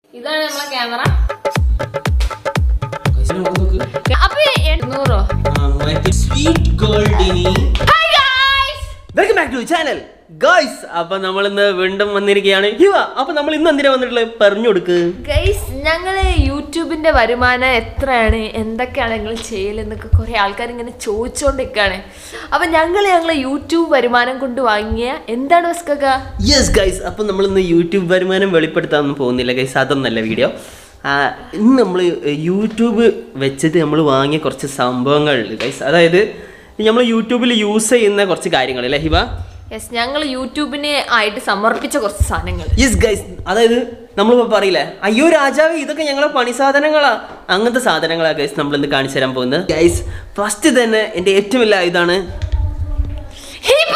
ഇതാണ് നമ്മളെ ക്യാമറ കൈസിന്റെ മുഖം നോക്ക്. അപ്പൊ എണ്ണൂറോ ആ, മറ്റേ സ്വീറ്റ് ഗോൾഡിനി hi guys welcome back to channel guys അപ്പൊ നമ്മൾ ഇന്ന് വീണ്ടും വന്നിരിക്കുകയാണ് ഹിവ അപ്പൊ നമ്മൾ ഇന്ന് എന്തിനാ വന്നിട്ടുള്ളത് പറഞ്ഞു കൊടുക്ക് ഗൈസ് ഞങ്ങള് യൂട്യൂബിന്റെ വരുമാനം എത്രയാണ് എന്തൊക്കെയാണ് നിങ്ങൾ ചെയ്യലെന്നൊക്കെ കുറെ ആൾക്കാർ ഇങ്ങനെ ചോദിച്ചുകൊണ്ടിരിക്കുകയാണ് അപ്പൊ ഞങ്ങൾ ഞങ്ങളെ യൂട്യൂബ് വരുമാനം കൊണ്ട് വാങ്ങിയ എന്താണ് വസ്കക യെസ് ഗൈസ് അപ്പൊ നമ്മൾ ഇന്ന് യൂട്യൂബ് വരുമാനം വെളിപ്പെടുത്താനൊന്നും പോകുന്നില്ല ഗൈസ് അതൊന്നല്ല വീഡിയോ ഇന്ന് നമ്മൾ യൂട്യൂബ് വെച്ചിട്ട് നമ്മൾ വാങ്ങിയ കുറച്ച് സംഭവങ്ങളുണ്ട് ഗൈസ് അതായത് നമ്മൾ യൂട്യൂബിൽ യൂസ് ചെയ്യുന്ന കുറച്ച് കാര്യങ്ങൾ അല്ലേ ഹിവ യെസ് ഞങ്ങൾ യൂട്യൂബിന് ആയിട്ട് സമർപ്പിച്ച കുറച്ച് സാധനങ്ങൾ യെസ് ഗൈസ് അതായത് നമ്മളിപ്പോൾ പറയില്ലേ അയ്യോ രാജാവ് ഇതൊക്കെ ഞങ്ങളെ പണി സാധനങ്ങളാ അങ്ങനത്തെ സാധനങ്ങളാ ഗൈസ് നമ്മൾ ഇന്ന് കാണിച്ചു തരാൻ പോകുന്നത് ഗൈസ് ഫസ്റ്റ് തന്നെ എൻ്റെ ഏറ്റവും വലിയ ഇതാണ് ഹിബ!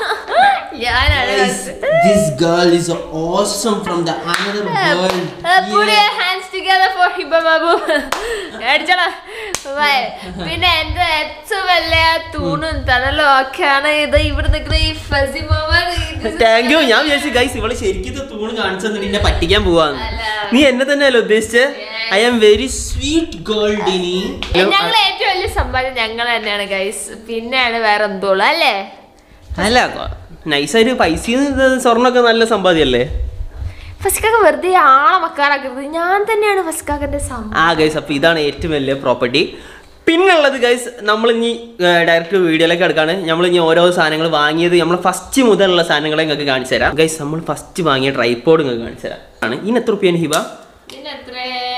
ഞാനാണ് This girl is awesome from the another world. Put your hands together for Hiba Babu അടിച്ചോളാ ബൈ. പിന്നെ എന്റെ ഏറ്റവും വലിയ തൂണും തണലും ഒക്കെയാണ് ഇത് ഇവിടെ നിൽക്കുന്ന ഈ ഫസി മുഹമ്മദ് താങ്ക് യു ഞാൻ വിചാരിച്ചു ഗൈസ് ഇവള് ശരിക്കും തൂണ് കാണിച്ചു തന്നിട്ട് എന്നെ പറ്റിക്കാൻ പോവാന്ന് അല്ല. നീ എന്നെ തന്നെയല്ലോ ഉദ്ദേശിച്ചത് I am very sweet girl Dini ഞങ്ങൾ ഏറ്റവും വലിയ സമ്പാദ്യം ഞങ്ങൾ തന്നെയാണ് ഗൈസ് പിന്നെയാണ് വേറെ എന്തോളൂ അല്ലേ അല്ല നൈസായിട്ട് പൈസ സ്വർണ്ണമൊക്കെ നല്ല സമ്പാദ്യമല്ലേ ഫസ്കാക്ക വെറുതെ ആളെ മക്കാറാക്കരുത് ഞാൻ തന്നെയാണ് ഫസ്കാക്കന്റെ സമ്പാദ്യം ആ ഗൈസ് അപ്പോൾ ഇതാണ് ഏറ്റവും വലിയ പ്രോപ്പർട്ടി പിന്നുള്ളത് ഗൈസ് നമ്മൾ ഇനി ഡയറക്റ്റ് വീഡിയോയിലേക്ക് എടുക്കാണ് നമ്മൾ ഇനി ഓരോ സാധനങ്ങൾ വാങ്ങിയത് നമ്മൾ ഫസ്റ്റ് മുതലുള്ള സാധനങ്ങളെ നിങ്ങൾക്ക് കാണിച്ചു തരാം ഗൈസ് നമ്മൾ ഫസ്റ്റ് വാങ്ങിയ ട്രൈപ്പോഡ് നിങ്ങൾക്ക് കാണിച്ചു തരാം ആണ് ഇതിന് എത്ര റുപ്യാണ് ഹിബ ഇതിന് എത്ര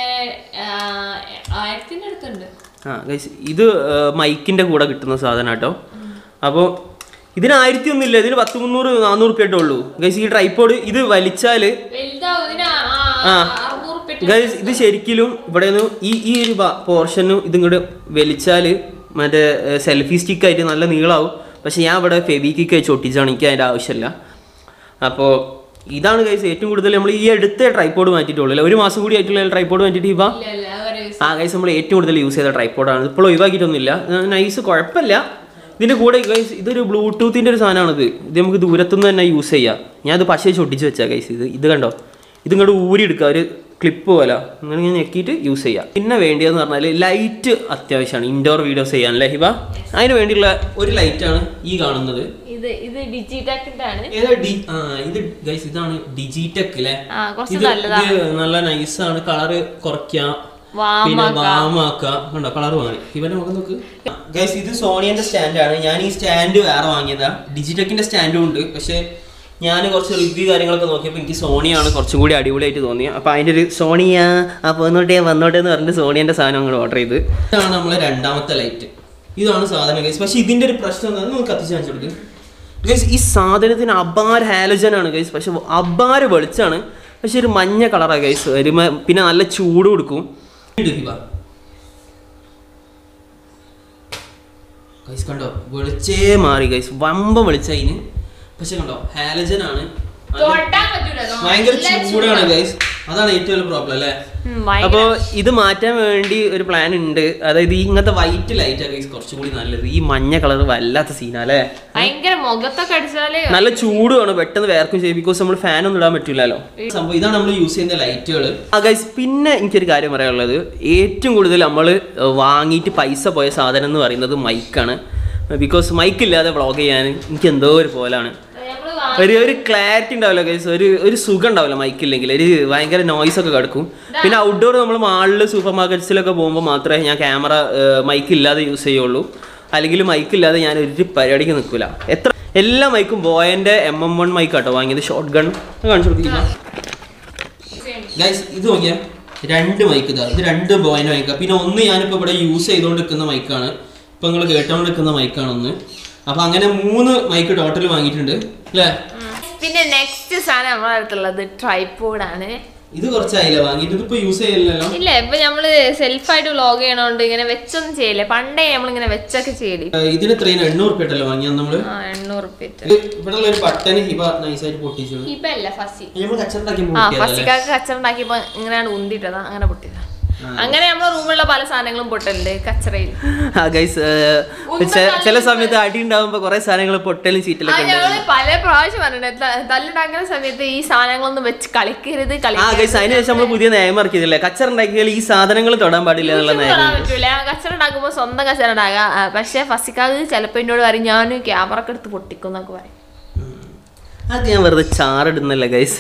ആയിരത്തിന്റെ അടുത്തുണ്ട് ആ ഗൈസ് ഇത് മൈക്കിൻ്റെ കൂടെ കിട്ടുന്ന സാധനം കേട്ടോ അപ്പോൾ ഇതിന് ആയിരത്തി ഒന്നുമില്ല ഇതിന് പത്ത് മുന്നൂറ് നാനൂറ് റുപ്യ ഉള്ളൂ ഗൈസ് ഈ ട്രൈപ്പോഡ് ഇത് വലിച്ചാൽ വലുതാവും ഇതിന് ആ. അറുന്നൂറ് ഉറുപ്പിക ഗൈസ് ഇത് ശരിക്കും ഇവിടെ നിന്ന് ഈ ഈ ഒരു പോർഷനും ഇതിങ്ങോട്ട് വലിച്ചാൽ മറ്റേ സെൽഫി സ്റ്റിക്ക് ആയിട്ട് നല്ല നീളാവും പക്ഷെ ഞാൻ ഇവിടെ ഫെബിക്കിക്ക് വെച്ച് ഒട്ടിച്ചാണ് എനിക്ക് അതിൻ്റെ ആവശ്യമില്ല അപ്പോൾ ഇതാണ് ഗൈസ് ഏറ്റവും കൂടുതൽ നമ്മൾ ഈ അടുത്ത ട്രൈപ്പോഡ് മാറ്റിയിട്ടുള്ളൂ അല്ലേ? ഒരു മാസം കൂടി ആയിട്ടുള്ള ട്രൈപ്പോഡ് മാറ്റിയിട്ട് ഇവ ഇല്ല, ഇല്ല, അത് ഒരു ആ ഗൈസ് നമ്മൾ ഏറ്റവും കൂടുതൽ യൂസ് ചെയ്ത ട്രൈപ്പോഡാണ് ഇപ്പോൾ ഒഴിവാക്കിയിട്ടൊന്നുമില്ല നൈസ് കുഴപ്പമില്ല ഇതിൻ്റെ കൂടെ ഗൈസ് ഇതൊരു ബ്ലൂടൂത്തിൻ്റെ ഒരു സാധനമാണിത് ഇത് നമുക്ക് ദൂരത്തുനിന്ന് തന്നെ യൂസ് ചെയ്യാം ഞാൻ അത് പശ ഒട്ടിച്ച് വെച്ചാൽ ഗൈസ് ഇത് ഇത് കണ്ടോ ഇത് ഇങ്ങോട്ട് ഊരി എടുക്കുക ഒരു ക്ലിപ്പ് പോലെ അങ്ങനെ ഇങ്ങനെ ഞെക്കിയിട്ട് യൂസ് ചെയ്യാം പിന്നെ വേണ്ടിയതെന്ന് പറഞ്ഞാൽ ലൈറ്റ് അത്യാവശ്യമാണ് ഇൻഡോർ വീഡിയോസ് ചെയ്യാൻ അല്ലേ ഹിബ അതിന് വേണ്ടിയുള്ള ഒരു ലൈറ്റാണ് ഈ കാണുന്നത് ഇത് ഇത് ഡിജിടെക്കിന്റെ ആണ് ഏതാ ഡി ആ ഇത് ഗൈസ് ഇതാണ് ഡിജിടെക് അല്ലേ ആ കുറച്ച് ഇത് നല്ലതാ ഇത് നല്ല നൈസാണ് കളറ് കുറയ്ക്കാം പിന്നെ വാമാക്ക വാമാക്ക കണ്ടോ കളർ മാറി ഇവന്റെ മുഖം നോക്ക് ഗൈസ് ഇത് സോണിയന്റെ സ്റ്റാൻഡാണ് ഞാൻ ഈ സ്റ്റാൻഡ് വേറെ വാങ്ങിയതാ ഡിജിടെക്കിന്റെ സ്റ്റാൻഡും ഉണ്ട് പക്ഷെ ഞാൻ കുറച്ച് റിവ്യൂ കാര്യങ്ങളൊക്കെ നോക്കിയപ്പോൾ എനിക്ക് സോണിയാണ് കുറച്ചും കൂടി അടിപൊളിയായിട്ട് തോന്നിയത് അപ്പോൾ അതിൻ്റെ ഒരു സോണിയ ആ പോന്നോട്ടെ വന്നോട്ടെ എന്ന് പറഞ്ഞിട്ട് സോണിയന്റെ സാധനം അങ്ങോട്ട് ഓർഡർ ചെയ്ത് ഇതാണ് നമ്മളെ രണ്ടാമത്തെ ലൈറ്റ് ഇതാണ് സാധനം ഗൈസ് പക്ഷെ ഇതിന്റെ ഒരു പ്രശ്നം എന്താണെന്ന് നമുക്ക് കത്തിച്ച് കാണിച്ചു കൊടുക്കും ഗൈസ് ഈ സാധനത്തിന് അപാര ഹാലജൻ ആണ് ഗൈസ് പക്ഷെ അപാര വെളിച്ചാണ് പക്ഷെ ഒരു മഞ്ഞ കളറാണ് ഗൈസ് ഒരു മ- പിന്നെ നല്ല ചൂട് കൊടുക്കും ഗൈസ് കണ്ടോ വെളിച്ചേ മാറി ഗൈസ് വമ്പ വെളിച്ച അതിന് പക്ഷെ കണ്ടോ ഹാലജൻ ആണ് അത് തൊട്ടാൻ പറ്റൂല ഭയങ്കര ചൂടാണ് ഗൈസ് അതാണ് ഏറ്റവും വലിയ പ്രോബ്ലം അല്ലേ ഉം, ഭയങ്കര- അപ്പോൾ ഇത് മാറ്റാൻ വേണ്ടി ഒരു പ്ലാൻ ഉണ്ട് അതായത് ഈ ഇങ്ങനത്തെ വൈറ്റ് ലൈറ്റ് ഗൈസ് കുറച്ചും കൂടി നല്ലത് ഈ മഞ്ഞ കളർ വല്ലാത്ത സീനല്ലേ ഭയങ്കര മുഖത്തൊക്കെ അടിച്ചാല് നല്ല ചൂടുമാണ് പെട്ടെന്ന് വേർക്കും ചെയ്യും ബിക്കോസ് നമ്മൾ ഫാൻ ഒന്നും ഇടാൻ പറ്റില്ലല്ലോ സംഭവം ഇതാണ് നമ്മൾ യൂസ് ചെയ്യുന്ന ലൈറ്റുകൾ ആ ഗൈസ് പിന്നെ എനിക്കൊരു കാര്യം പറയാനുള്ളത് ഏറ്റവും കൂടുതൽ നമ്മൾ വാങ്ങിയിട്ട് പൈസ പോയ സാധനം എന്ന് പറയുന്നത് മൈക്കാണ് ബിക്കോസ് മൈക്ക് ഇല്ലാതെ വ്ളോഗ് ചെയ്യാൻ എനിക്ക് എന്തോ ഒരു പോലാണ് നമ്മള് വാ- ഒരു ഒരു ക്ലാരിറ്റി ഉണ്ടാവില്ല ഗൈസ് ഒരു ഒരു സുഖം ഉണ്ടാവില്ല മൈക്ക് ഇല്ലെങ്കിൽ ഒരു ഭയങ്കര നോയ്സ് ഒക്കെ കിടക്കും പിന്നെ ഔട്ട്ഡോർ നമ്മൾ മാളിൽ സൂപ്പർ മാർക്കറ്റ്സിലൊക്കെ പോകുമ്പോൾ മാത്രമേ ഞാൻ ക്യാമറ മൈക്ക് ഇല്ലാതെ യൂസ് ചെയ്യുള്ളൂ അല്ലെങ്കിൽ മൈക്ക് ഇല്ലാതെ ഞാൻ ഒരു പരിപാടിക്ക് നിൽക്കില്ല എത്ര എല്ലാ മൈക്കും ബോയൻ്റെ എം എം വൺ മൈക്ക് കേട്ടോ വാങ്ങിയത് ഷോർട്ട് ഗൺ കാണിച്ചു കൊടുക്കില്ല ഗൈസ് ഇത് നോക്കിയാ രണ്ട് മൈക്ക് ഇതാ ഇത് രണ്ട് ബോയിൻ്റെ മൈക്കാണ് പിന്നെ ഒന്ന് ഞാനിപ്പോൾ ഇവിടെ യൂസ് ചെയ്തുകൊണ്ട് നിൽക്കുന്ന മൈക്കാണ് ഇപ്പം നിങ്ങൾ കേട്ടോണ്ട് നിൽക്കുന്ന മൈക്കാണ് ഒന്ന് അപ്പം അങ്ങനെ മൂന്ന് മൈക്ക് ടോട്ടൽ വാങ്ങിയിട്ടുണ്ട് അല്ലേ ഉം. പിന്നെ നെക്സ്റ്റ് സാധനം നമ്മളെ അടുത്തുള്ളത് ട്രൈപ്പോഡ് ആണ് ഇത് കുറച്ചായില്ല വാങ്ങിയിട്ട് ഇതിപ്പോൾ യൂസ് ചെയ്യില്ലല്ലോ ഇല്ല ഇപ്പൊ നമ്മള് സെൽഫായിട്ട് വ്ലോഗ് ചെയ്യണോണ്ട് ഇങ്ങനെ വെച്ചൊന്നും ചെയ്യില്ല പണ്ടേ നമ്മളിങ്ങനെ വെച്ചൊക്കെ ചെയ്യല് ഏർ ഇതിന് എത്രയും എണ്ണൂറ് റുപ്യ ഉണ്ടല്ലോ വാങ്ങിയത് നമ്മള് ആ എണ്ണൂറ് ഉറുപ്പിയ ഇത് ഇവിടെ ഉള്ള ഒരു ബട്ടൺ ഹിബ നൈസായിട്ട് പൊട്ടിച്ചു ഇപ്പൊ അല്ല ഫസി നമ്മൾ കച്ചറണ്ടാക്കി ആ ഫസിക്കാക്ക് കച്ചറുണ്ടാക്കിയപ്പോ ഇങ്ങനെയാണ് ഉന്തിട്ടതാ അങ്ങനെ പൊട്ടിയതാ അങ്ങനെ നമ്മളെ റൂമിലുള്ള പല സാധനങ്ങളും പൊട്ടലുണ്ട് കച്ചറയിൽ ആ ഗൈസ് ചില സമയത്ത് അടി ഉണ്ടാവുമ്പോ കുറെ സാധനങ്ങൾ പൊട്ടലും ആ ചീറ്റലൊക്കെ ഉണ്ട് ഞങ്ങള് പല പ്രാവശ്യം പറഞ്ഞിട്ടുണ്ട് ത- തല്ലുണ്ടാക്കുന്ന സമയത്ത് ഈ സാധനങ്ങളൊന്നും വെച്ച് കളിക്കരുത് ആ കളിക്കരുത് ഗൈസ് അതിന് ശേഷം നമ്മൾ പുതിയ നിയമം ഇറക്കിയതില്ലേ കച്ചറ ഉണ്ടാക്കിയാൽ ഈ സാധനങ്ങൾ തൊടാൻ പാടില്ല എന്നുള്ള തൊടാൻ നിയമം പറ്റൂല കച്ചറ ഉണ്ടാക്കുമ്പോ സ്വന്തം കച്ചറ ഉണ്ടാകാം ആ, പക്ഷെ ഫസിക്കാത് ചിലപ്പോ എന്നോട് പറയും ഞാൻ ക്യാമറ ഒക്കെ എടുത്ത് പൊട്ടിക്കും എന്നൊക്കെ പറയും അത് ഞാൻ വെറുതെ ചാറിടുന്നല്ലേ ഗൈസ്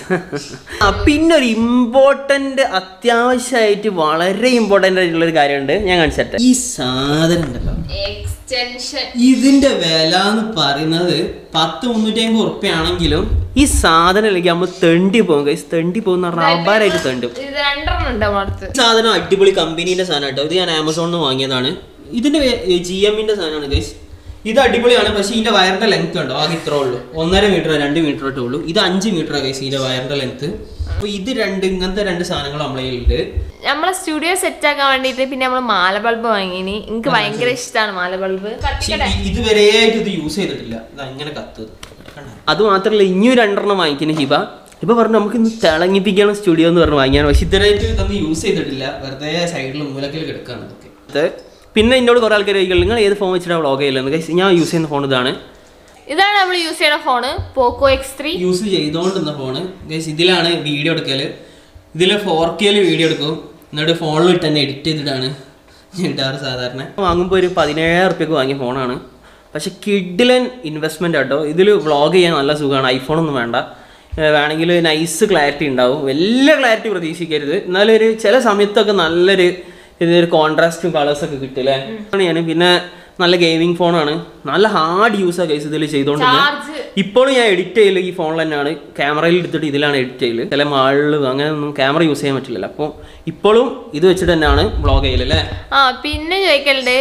ആ പിന്നെ ഒരു ഇമ്പോർട്ടന്റ് അത്യാവശ്യമായിട്ട് വളരെ ഇമ്പോർട്ടന്റ് ആയിട്ടുള്ള ഒരു കാര്യമുണ്ട് ഞാൻ കാണിച്ചിട്ടെ ഈ സാധനം ഉണ്ടല്ലോ എക്സ്റ്റൻഷൻ ഇതിന്റെ വില എന്ന് പറയുന്നത് പത്ത് മുന്നൂറ്റി അമ്പത് ഉറുപ്പ്യാണെങ്കിലും ഈ സാധനത്തിലേക്ക് നമ്മൾ തെണ്ടി പോകും ഗൈസ് തെണ്ടി പോകുന്ന റബ്ബാരായിട്ട് തെണ്ടും ഇത് രണ്ടെണ്ണം ഉണ്ട് നമ്മുടെ അടുത്ത് ഈ സാധനം അടിപൊളി കമ്പനീന്റെ സാധനം കേട്ടോ ഇത് ഞാൻ ആമസോണിൽ നിന്ന് വാങ്ങിയതാണ് ഇതിന്റെ ജി എമ്മിന്റെ സാധനമാണ് ഗൈസ് ഇത് അടിപൊളിയാണ് പക്ഷേ ഇതിന്റെ വയറിന്റെ ലെങ്ത് ഉണ്ടോ ആകെ ഇത്രേ ഉള്ളൂ ഒന്നര മീറ്റർ രണ്ട് മീറ്റർ ഇട്ടേ ഉള്ളൂ ഇത് അഞ്ച് മീറ്റർ ഗൈസ് ഇതിന്റെ വയറിന്റെ ലെങ്ത് അപ്പൊ ഇത് രണ്ട് ഇങ്ങനത്തെ രണ്ട് സാധനങ്ങൾ നമ്മളെ കയ്യിലുണ്ട് നമ്മളെ സ്റ്റുഡിയോ സെറ്റ് ആക്കാൻ വേണ്ടിട്ട് പിന്നെ നമ്മള് മാല ബൾബ് വാങ്ങിനി എനിക്ക് ഭയങ്കര ഇഷ്ടമാണ് മാല ബൾബ് പക്ഷേ ഇത് ഇതുവരെയായിട്ട് ഇത് യൂസ് ചെയ്തിട്ടില്ല ഇത് അങ്ങനെ കത്ത് അത് മാത്രമല്ല ഇനിയും രണ്ടെണ്ണം വാങ്ങിക്കുന്ന ഹിബ ഇപ്പൊ പറഞ്ഞു നമുക്ക് ഇന്ന് തിളങ്ങിപ്പിക്കണം സ്റ്റുഡിയോ എന്ന് പറഞ്ഞ് വാങ്ങിയാണ് പക്ഷെ ഇതുവരെയായിട്ട് ഇതൊന്നും യൂസ് ചെയ്തിട്ടില്ല വെറുതെ സൈഡിൽ മൂലക്കിൽ കിടക്കുകയാണ് ഇതൊക്കെ പിന്നെ എന്നോട് കുറെ ആൾക്കാർ ചോദിക്കും നിങ്ങൾ ഏത് ഫോൺ വെച്ചിട്ടാണ് വ്ളോഗ് ചെയ്യലെന്ന് Guys, ഞാൻ യൂസ് ചെയ്യുന്ന ഫോൺ ഇതാണ് ഇതാണ് നമ്മൾ യൂസ് ചെയ്യുന്ന phone Poco X three use ചെയ്തുകൊണ്ടിരുന്ന ഫോണ് ഗൈസ് ഇതിലാണ് വീഡിയോ എടുക്കൽ ഇതിൽ ഫോർ കെയിൽ വീഡിയോ എടുക്കും എന്നിട്ട് ഫോണിൽ ഇട്ട് തന്നെ എഡിറ്റ് ചെയ്തിട്ടാണ് ഇടാറ് സാധാരണ വാങ്ങുമ്പോൾ ഒരു പതിനേഴായിരം റുപ്യക്ക് വാങ്ങിയ ഫോണാണ് പക്ഷെ കിഡിലൻ ഇൻവെസ്റ്റ്മെൻ്റ് ആട്ടോ ഇതിൽ വ്ളോഗ് ചെയ്യാൻ നല്ല സുഖമാണ് ഐഫോണൊന്നും വേണ്ട ഏർ വേണമെങ്കിൽ നൈസ് ക്ലാരിറ്റി ഉണ്ടാവും വലിയ ക്ലാരിറ്റി പ്രതീക്ഷിക്കരുത് എന്നാലും ഒരു ചില സമയത്തൊക്കെ നല്ലൊരു ഇതൊരു കോൺട്രാസ്റ്റും കളേഴ്സൊക്കെ കിട്ടില്ലേ ഞാൻ പിന്നെ നല്ല ഗെയിമിംഗ് ഫോണാണ് നല്ല ഹാർഡ് യൂസാണ് കേസ് ഇതിൽ ചെയ്തുകൊണ്ടിരുന്നത് ചാർജ് ഇപ്പോഴും ഞാൻ എഡിറ്റ് ചെയ്യല് ഈ ഫോണിൽ തന്നെയാണ് ക്യാമറയിൽ എടുത്തിട്ട് ഇതിലാണ് എഡിറ്റ് ചെയ്യല് ചില മാളിൽ അങ്ങനെ ഒന്നും ക്യാമറ യൂസ് ചെയ്യാൻ പറ്റില്ലല്ലോ അപ്പോൾ ഇപ്പോഴും ഇത് വെച്ചിട്ട് തന്നെയാണ് വ്ളോഗ് ചെയ്യല് അല്ലേ ആ പിന്നെ ചോദിക്കലുണ്ട്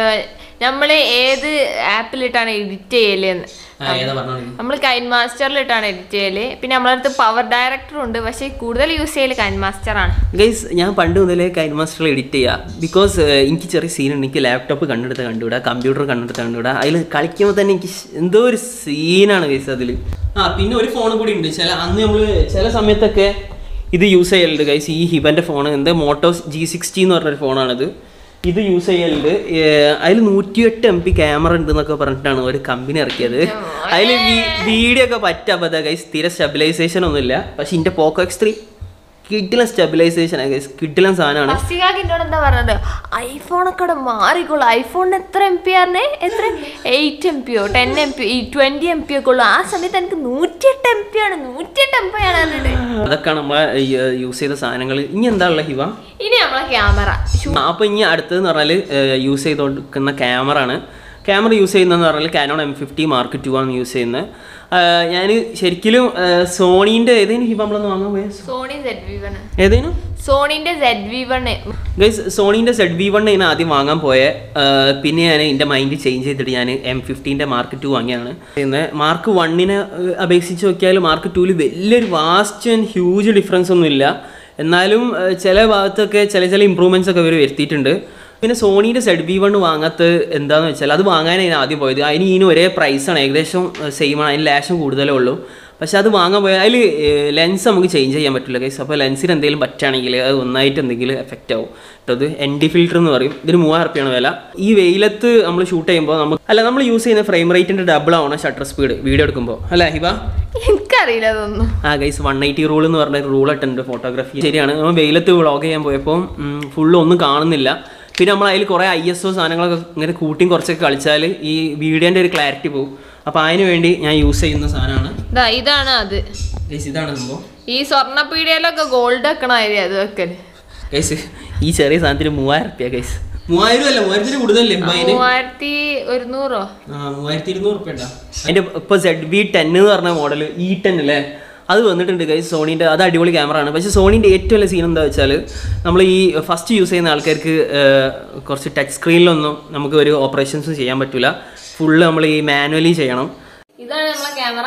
നമ്മൾ ഏത് ആപ്പിലിട്ടാണ് എഡിറ്റ് ചെയ്യലെന്ന് ആ, ഏതാ പറഞ്ഞോളൂ നമ്മൾ കൈൻ മാസ്റ്ററിലിട്ടാണ് എഡിറ്റ് ചെയ്യല് പിന്നെ നമ്മളെ അടുത്ത് പവർ ഡയറക്ടർ ഉണ്ട് പക്ഷേ കൂടുതൽ യൂസ് ചെയ്യല് കൈൻ മാസ്റ്റർ ആണ് ഗൈസ് ഞാൻ പണ്ട് മുതലേ കൈൻ മാസ്റ്ററിൽ എഡിറ്റ് ചെയ്യാം ബിക്കോസ് എനിക്ക് ചെറിയ സീൻ ഉണ്ട് എനിക്ക് ലാപ്ടോപ്പ് കണ്ടെടുത്ത് കണ്ടുവിടാ കമ്പ്യൂട്ടർ കണ്ടെടുത്ത് കണ്ടുവിടാ അതിൽ കളിക്കുമ്പോൾ തന്നെ എനിക്ക് ശ്- എന്തോ ഒരു സീനാണ് ഗൈസ് അതിൽ ആ പിന്നെ ഒരു ഫോൺ കൂടി ഉണ്ട് ചില അന്ന് നമ്മൾ ചില സമയത്തൊക്കെ ഇത് യൂസ് ചെയ്യലുണ്ട് ഗൈസ് ഈ ഹിബൻ്റെ ഫോൺ എന്താ മോട്ടോസ് ജി സിക്സ്റ്റി എന്ന് പറഞ്ഞൊരു ഫോണാണിത് ഇത് യൂസ് ചെയ്യലുണ്ട് അതിൽ നൂറ്റിയെട്ട് എം പി ക്യാമറ ഉണ്ട് എന്നൊക്കെ പറഞ്ഞിട്ടാണ് ഒരു കമ്പനി ഇറക്കിയത് അതിൽ വീഡിയോ ഒക്കെ പറ്റാത്ത ഗൈസ് തീരെ സ്റ്റെബിലൈസേഷൻ ഒന്നുമില്ല പക്ഷെ ഇതിൻ്റെ പോക്കോ എക്സ് ത്രീ കിഡിലൻ സ്റ്റെബിലൈസേഷൻ ഗൈസ് കിഡിലൻ സാധനമാണ് ഫസ്റ്റിക്കാക്ക് എന്നോട് എന്താ പറഞ്ഞത് ഐഫോണൊക്കെ അവിടെ മാറിക്കോളൂ ഐഫോണിന് എത്ര എം പി ആറിനെ എത്ര എയ്റ്റ് എം പിയോ ten M P twenty M P ഒക്കെ ഉള്ളൂ ആ സമയത്ത് എനിക്ക് നൂറ്റിയെട്ട് എം പി ആണ് നൂറ്റിയെട്ട് എം പി ആണ് പറഞ്ഞിട്ട് അതൊക്കെയാണ് നമ്മളെ യൂസ് ചെയ്ത സാധനങ്ങൾ ഇനി എന്താ ഉള്ളത് ഹിവ ഇനി നമ്മളെ ക്യാമറ ആ, അപ്പൊ ഇനി അടുത്തതെന്ന് പറഞ്ഞാൽ യൂസ് ചെയ്തുകൊണ്ടിരിക്കുന്ന ക്യാമറ ആണ് ക്യാമറ യൂസ് ചെയ്യുന്നതെന്ന് പറഞ്ഞാൽ Canon M fifty mark two ആണ് യൂസ് ചെയ്യുന്നത് ഞാൻ ശരിക്കും സോണീൻ്റെ ഏതേനും ഹിബ നമ്മളൊന്ന് വാങ്ങാൻ പോയ സോണി സെഡ് വി വൺ ഏതേനും സോണിന്റെ സെഡ് വി വൺ ഗൈസ് സോണീൻ്റെ സെഡ് വി വൺ ഞാൻ ആദ്യം വാങ്ങാൻ പോയെ ആ, പിന്നെ ഞാൻ എൻ്റെ മൈൻഡ് ചേഞ്ച് ചെയ്തിട്ട് ഞാൻ എം ഫിഫ്റ്റീൻ്റെ മാർക്ക് ടു വാങ്ങിയാണ് പിന്നെ മാർക്ക് വണ്ണിനെ അപേക്ഷിച്ച് നോക്കിയാൽ മാർക്ക് ടുവിൽ വലിയൊരു വാസ്റ്റ് ആൻഡ് ഹ്യൂജ് ഡിഫറൻസ് ഒന്നും ഇല്ല എന്നാലും ആ, ചില ഭാഗത്തൊക്കെ ചില ചില ഇമ്പ്രൂവ്മെൻറ്റ്സ് ഒക്കെ ഇവർ വരുത്തിയിട്ടുണ്ട് പിന്നെ സോണീൻ്റെ സെഡ് വി വൺ വാങ്ങാത്ത എന്താന്ന് വെച്ചാൽ അത് വാങ്ങാനാണ് ഞാൻ ആദ്യം പോയത് അതിന് ഇതിന് ഒരേ പ്രൈസാണ് ഏകദേശം സെയിം ആണ് അതിന് ലാശം കൂടുതലേ ഉള്ളൂ പക്ഷെ അത് വാങ്ങാൻ പോയാൽ അതിൽ ലെൻസ് നമുക്ക് ചേഞ്ച് ചെയ്യാൻ പറ്റില്ല ഗൈസ് അപ്പോൾ ലെൻസിന് എന്തെങ്കിലും പറ്റുകയാണെങ്കിൽ അത് ഒന്നായിട്ട് എന്തെങ്കിലും എഫക്റ്റ് ആവും കേട്ടോ അത് എൻ ഡി ഫിൽറ്റർ എന്ന് പറയും ഇതിന് മൂവായിരം റുപ്യാണ് വില ഈ വെയിലത്ത് നമ്മൾ ഷൂട്ട് ചെയ്യുമ്പോൾ നമുക്ക് അല്ല നമ്മൾ യൂസ് ചെയ്യുന്ന ഫ്രെയിം റേറ്റിൻ്റെ ഡബിൾ ആവണം ഷട്ടർ സ്പീഡ് വീഡിയോ എടുക്കുമ്പോൾ അല്ലേ ഹിബ എനിക്കറിയില്ല അതൊന്നും ആ ഗൈസ് വൺ എയ്റ്റി റൂൾ എന്ന് പറഞ്ഞ റൂൾ ഇട്ടുണ്ട് ഫോട്ടോഗ്രാഫി ശരിയാണ് നമ്മൾ വെയിലത്ത് വ്ളോഗ് ചെയ്യാൻ പോയപ്പോൾ ഫുള്ള് ഒന്നും കാണുന്നില്ല പിന്നെ നമ്മൾ അതിൽ കുറേ ഐ എസ് ഒ സാധനങ്ങളൊക്കെ ഇങ്ങനെ കൂട്ടിയും കുറച്ചൊക്കെ കളിച്ചാൽ ഈ വീഡിയോൻ്റെ ഒരു ക്ലാരിറ്റി പോകും അപ്പോൾ അതിന് വേണ്ടി ഞാൻ യൂസ് ചെയ്യുന്ന സാധനമാണ് ദാ ഇതാണ് അത് ഗൈസ് ഇതാണ് സംഭവം ഈ സ്വർണ്ണപ്പീടികയിലൊക്കെ ഗോൾഡ് വെക്കണ ആയിരിക്കും അത് വെക്കല് ഗൈസ് ഈ ചെറിയ സാധനത്തിന് മൂവായിരം റുപ്യ ഗൈസ് മൂവായിരം അല്ല മൂവായിരത്തിന് കൂടുതലല്ലേ ഇപ്പൊ അതിന് മൂവായിരത്തി ഒരുന്നൂറോ ആ മൂവായിരത്തി ഇരുന്നൂറ് റുപ്യ ഉണ്ടാ അതിന്റെ ഇപ്പൊ സെഡ് ബി ടെൻ എന്ന് പറഞ്ഞ മോഡൽ ഇ ടെൻ അല്ലേ അത് വന്നിട്ടുണ്ട് ഗൈസ് സോണീൻ്റെ അത് അടിപൊളി ക്യാമറ ആണ് പക്ഷേ സോണീൻ്റെ ഏറ്റവും വലിയ സീൻ എന്താ വെച്ചാൽ നമ്മൾ ഈ ഫസ്റ്റ് യൂസ് ചെയ്യുന്ന ആൾക്കാർക്ക് ഏർ, കുറച്ച് ടച്ച് സ്ക്രീനിലൊന്നും നമുക്ക് ഒരു ഓപ്പറേഷൻസും ചെയ്യാൻ പറ്റില്ല ഫുള്ള് നമ്മൾ ഈ മാനുവലി ചെയ്യണം ഇതാണ് നമ്മളെ ക്യാമറ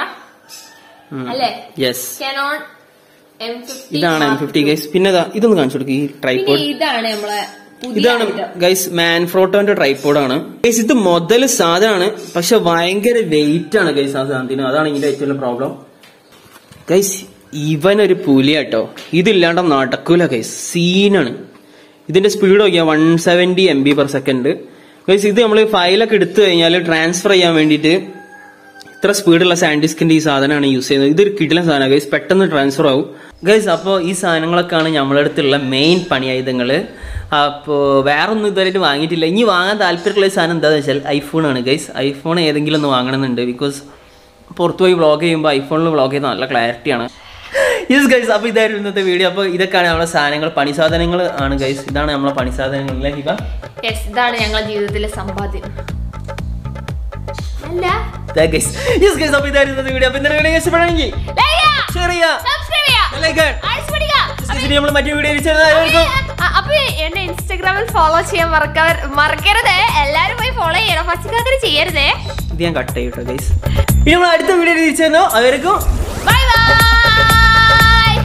അല്ലേ യെസ് കനോൺ എം ഫിഫ്റ്റി ഇതാണ് എം ഫിഫ്റ്റി ഗൈസ് പിന്നെ ദാ ഇതൊന്ന് കാണിച്ചു കൊടുക്കുക ഈ പിന്നെ ട്രൈപ്പോഡ് ഇതാണ് നമ്മളെ പുതിയ ഇതാണ് ഗൈസ് മാൻഫ്രോട്ടോന്റെ ട്രൈപ്പോഡാണ് ഗൈസ് ഇത് മുതൽ സാധനമാണ് പക്ഷെ ഭയങ്കര വെയിറ്റ് ആണ് ഗൈസ് ആ സാധനത്തിന് അതാണ് ഇതിന്റെ ഏറ്റവും വലിയ പ്രോബ്ലം ഗൈസ് ഇവൻ ഒരു പുലിയാട്ടോ ഇതില്ലാണ്ട് നടക്കൂല ഗൈസ് സീനാണ് ഇതിന്റെ സ്പീഡ് നോക്കിയാൽ one seventy M B per second guys ഇത് നമ്മൾ ഫയലൊക്കെ എടുത്തു കഴിഞ്ഞാൽ ട്രാൻസ്ഫർ ചെയ്യാൻ വേണ്ടിയിട്ട് ഇത്ര സ്പീഡുള്ള സാൻഡിസ്കിന്റെ ഈ സാധനമാണ് യൂസ് ചെയ്യുന്നത് ഇതൊരു കിടിലൻ സാധനമാണ് ഗൈസ് പെട്ടെന്ന് ട്രാൻസ്ഫർ ആവും ഗൈസ് അപ്പോൾ ഈ സാധനങ്ങളൊക്കെയാണ് നമ്മളെ അടുത്തുള്ള മെയിൻ പണിയായുധങ്ങൾ അപ്പോൾ വേറെ ഒന്നും ഇതുവരെയായിട്ട് വാങ്ങിയിട്ടില്ല ഇനി വാങ്ങാൻ താല്പര്യമുള്ള ഒരു സാധനം എന്താണെന്ന് വെച്ചാൽ ഐഫോണാണ് ഗൈസ് ഐഫോൺ ഏതെങ്കിലും ഒന്ന് വാങ്ങണമെന്നുണ്ട് ബിക്കോസ് പുറത്ത് പോയി വ്ളോഗ് ചെയ്യുമ്പോൾ ഐഫോണിൽ വ്ളോഗ് ചെയ്യുന്ന നല്ല ക്ലാരിറ്റിയാണ് യെസ് ഗൈസ് അപ്പോൾ ഇതായിരുന്നു ഇന്നത്തെ വീഡിയോ അപ്പോൾ ഇതൊക്കെയാണ് നമ്മുടെ സാധനങ്ങൾ പണി സാധനങ്ങൾ ആണ് ഗൈസ് ഇതാണ് നമ്മളെ പണി സാധനങ്ങൾ അല്ലേ ഹിബ യെസ് ഇതാണ് ഞങ്ങളുടെ ജീവിതത്തിലെ സമ്പാദ്യം അല്ല ഗൈസ് യെസ് ഗൈസ് അപ്പോൾ ഇതായിരുന്നു ഇന്നത്തെ വീഡിയോ അപ്പോൾ ഇന്നത്തെ വീഡിയോ ഇഷ്ടപ്പെടുകയാണെങ്കിൽ ഷെയർ ചെയ്യുക സബ്സ്ക്രൈബ് ചെയ്യുക ലൈക്ക് ആഴ്ച പഠിക്കുക ഇതിന് നമ്മൾ മറ്റു വീഡിയോ ചെയ്യുന്നതായിരിക്കും അ- അപ്പൊ എന്നെ ഇൻസ്റ്റാഗ്രാമിൽ ഫോളോ ചെയ്യാൻ മറക്കാ മറക്കരുത് എല്ലാരും പോയി ഫോളോ ചെയ്യണം പച്ചക്കാതിരി ചെയ്യരുതേ ഇത് ഞാൻ കട്ട് ചെയ്യട്ടോ ഗൈസ് ഇനി നമ്മൾ അടുത്ത വീഡിയോ തിരിച്ചു തന്നോ അവർക്കും